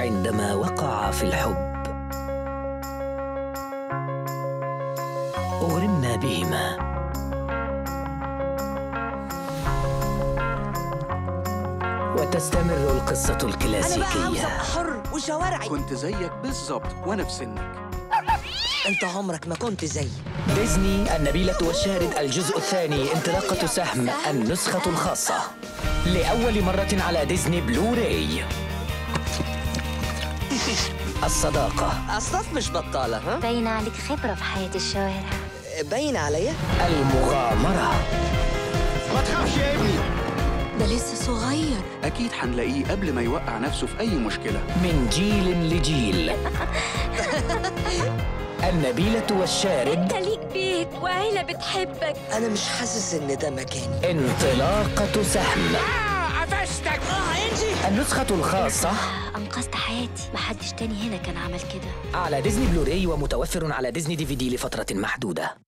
عندما وقعا في الحب أغرمنا بهما وتستمر القصة انا بقى عاوزه الكلاسيكية ابقى حر وشوارعي كنت زيك بالظبط وانا في سنك انت عمرك ما كنت زيي ديزني النبيلة والشارد الجزء الثاني انطلاقة سهم النسخة الخاصة لأول مرة على ديزني بلوراي الصداقة اصلاف مش بطاله ها باين عليك خبرة في حياة الشوارع باين عليا المغامرة ما تخافش يا ابني ده لسه صغير اكيد هنلاقيه قبل ما يوقع نفسه في اي مشكله من جيل لجيل النبيلة والشارد ليك بيت وعيلة بتحبك انا مش حاسس ان ده مكاني انطلاقة سهم قفشتك اه انجي النسخة الخاصة أنقذت حياتي محدش تاني هنا كان عمل كده على ديزني بلوراي ومتوفر على ديزني دي في دي لفترة محدودة